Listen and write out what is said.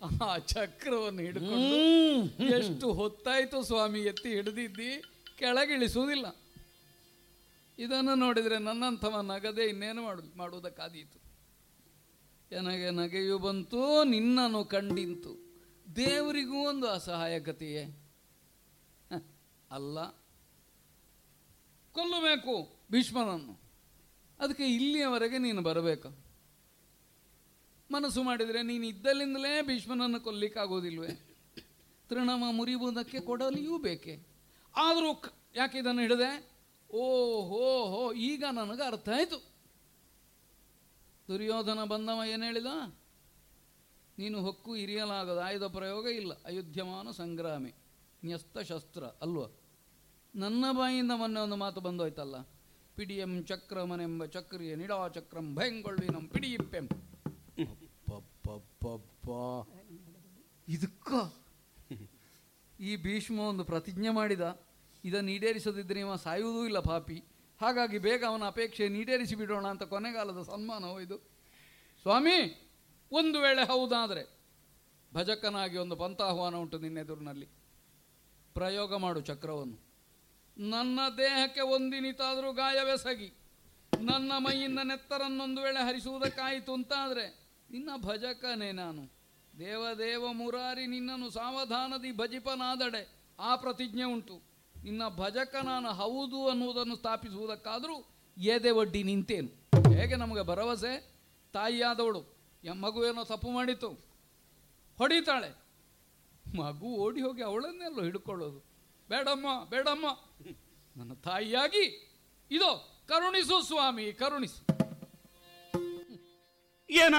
ಆ ಚಕ್ರವನ್ನು ಹಿಡ್ಕೊಂಡು ಎಷ್ಟು ಹೊತ್ತಾಯ್ತು ಸ್ವಾಮಿ ಎತ್ತಿ ಹಿಡಿದಿದ್ದಿ ಕೆಳಗಿಳಿಸುವುದಿಲ್ಲ ಇದನ್ನು ನೋಡಿದರೆ ನನ್ನಂಥವ ನಗದೆ ಇನ್ನೇನು ಮಾಡು ಮಾಡುವುದಕ್ಕಾದೀತು ನನಗೆ ನಗೆಯು ಬಂತು ನಿನ್ನನ್ನು ಕಂಡಿಂತು ದೇವರಿಗೂ ಒಂದು ಅಸಹಾಯಕತೆಯೇ ಹ, ಅಲ್ಲ ಕೊಲ್ಲಬೇಕು ಭೀಷ್ಮನನ್ನು ಅದಕ್ಕೆ ಇಲ್ಲಿಯವರೆಗೆ ನೀನು ಬರಬೇಕು ಮನಸ್ಸು ಮಾಡಿದರೆ ನೀನು ಇದ್ದಲ್ಲಿಂದಲೇ ಭೀಷ್ಮನನ್ನು ಕೊಲ್ಲಿಕ್ಕಾಗೋದಿಲ್ವೇ ತೃಣಮ ಮುರಿಯುವುದಕ್ಕೆ ಕೊಡಲಿಯೂ ಬೇಕೆ ಆದರೂ ಕ- ಯಾಕೆ ಇದನ್ನು ಹಿಡಿದೆ ಓ ಹೋ ಹೋ ಈಗ ನನಗೆ ಅರ್ಥ ಆಯಿತು ದುರ್ಯೋಧನ ಬಂದವ ಏನು ಹೇಳಿದ ನೀನು ಹೊಕ್ಕು ಹಿರಿಯಲಾಗದ ಆಯುಧ ಪ್ರಯೋಗ ಇಲ್ಲ ಅಯುಧ್ಯಮಾನ ಸಂಗ್ರಾಮಿ ನ್ಯಸ್ತ ಶಸ್ತ್ರ ಅಲ್ವ ನನ್ನ ಬಾಯಿಂದ ಮೊನ್ನೆ ಒಂದು ಮಾತು ಬಂದೋಯ್ತಲ್ಲ ಪಿಡಿಯಂ ಚಕ್ರಮನೆಂಬ ಚಕ್ರಿಯ ನಿಡಾ ಚಕ್ರಂ ಭಯಂಗೊಳ್ಳಿ ನಮ್ಮ ಪಿಡಿಯಿಪ್ಪೆಂ ಅಪ್ಪಪ್ಪಪ್ಪಪ್ಪ. ಇದಕ್ಕ ಈ ಭೀಷ್ಮ ಒಂದು ಪ್ರತಿಜ್ಞೆ ಮಾಡಿದ ಇದನ್ನು ಈಡೇರಿಸದಿದ್ದರೆ ಇವ ಸಾಯುವುದೂ ಇಲ್ಲ ಪಾಪಿ ಹಾಗಾಗಿ ಬೇಗ ಅವನ ಅಪೇಕ್ಷೆ ಈಡೇರಿಸಿ ಬಿಡೋಣ ಅಂತ ಕೊನೆಗಾಲದ ಸನ್ಮಾನವೋ ಇದು ಸ್ವಾಮಿ ಒಂದು ವೇಳೆ ಹೌದಾದರೆ ಭಜಕನಾಗಿ ಒಂದು ಪಂಥಾಹ್ವಾನ ಉಂಟು ನಿನ್ನೆದುರಿನಲ್ಲಿ ಪ್ರಯೋಗ ಮಾಡು ಚಕ್ರವನ್ನು ನನ್ನ ದೇಹಕ್ಕೆ ಒಂದಿನಿತಾದರೂ ಗಾಯವೆಸಗಿ ನನ್ನ ಮೈಯಿಂದ ನೆತ್ತರನ್ನೊಂದು ವೇಳೆ ಹರಿಸುವುದಕ್ಕಾಯಿತು ಅಂತಾದರೆ ನಿನ್ನ ಭಜಕನೇ ನಾನು ದೇವದೇವ ಮುರಾರಿ ನಿನ್ನನ್ನು ಸಾವಧಾನದಿ ಭಜಿಪನಾದಡೆ ಆ ಪ್ರತಿಜ್ಞೆ ಉಂಟು ನಿನ್ನ ಭಜಕ ನಾನು ಹೌದು ಅನ್ನುವುದನ್ನು ಸ್ಥಾಪಿಸುವುದಕ್ಕಾದರೂ ಎದೆ ಒಡ್ಡಿ ನಿಂತೇನು ಹೇಗೆ ನಮಗೆ ಭರವಸೆ ತಾಯಿಯಾದವಳು ಯ- ಮಗು ಏನೋ ತಪ್ಪು ಮಾಡಿತು ಹೊಡಿತಾಳೆ ಮಗು ಓಡಿ ಹೋಗಿ ಅವಳನ್ನೆಲ್ಲೋ ಹಿಡ್ಕೊಳ್ಳೋದು ಬೇಡಮ್ಮ ಬೇಡಮ್ಮ ನನ್ನ ತಾಯಿಯಾಗಿ ಇದೋ ಕರುಣಿಸು ಸ್ವಾಮಿ ಕರುಣಿಸು ಏನ